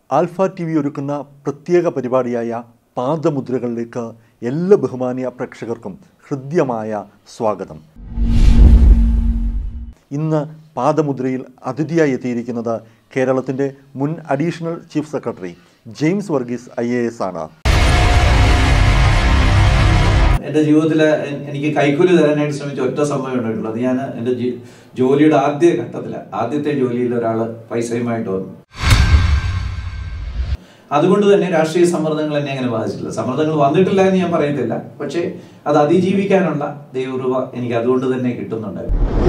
alpha T V ഒരുക്കുന്ന പ്രത്യേക പരിപാടിയായ പാദമുദ്രകളിലേക്ക് എല്ലാ ബഹുമാനിയ പ്രേക്ഷകർക്കും ഹൃദ്യമായ സ്വാഗതം ഇന്ന് പാദമുദ്രയിൽ അതിഥിയായി എത്തിയിരിക്കുന്നത് കേരളത്തിൻ്റെ മുൻ additional chief secretary James Varghese I A S ആണ് എൻ്റെ ജീവിതത്തിൽ എനിക്ക് കൈക്കൂലി തരാനായിട്ട് ശ്രമിച്ച ഒറ്റ സംഭവം ഉണ്ടായിട്ടുള്ളൂ അത് ഞാൻ എൻ്റെ ജി- ജോലിയുടെ ആദ്യ ഘട്ടത്തിൽ ആദ്യത്തെ ജോലിയിൽ ഒരാൾ പൈസയുമായിട്ട് വന്നു അതുകൊണ്ട് തന്നെ രാഷ്ട്രീയ സമ്മർദ്ദങ്ങൾ എന്നെ അങ്ങനെ ബാധിച്ചിട്ടില്ല സമ്മർദ്ദങ്ങൾ വന്നിട്ടില്ല എന്ന് ഞാൻ പറയത്തില്ല പക്ഷേ അത് അതിജീവിക്കാനുള്ള ദൈവകൃപ എനിക്ക് അതുകൊണ്ട് തന്നെ കിട്ടുന്നുണ്ടായിരുന്നു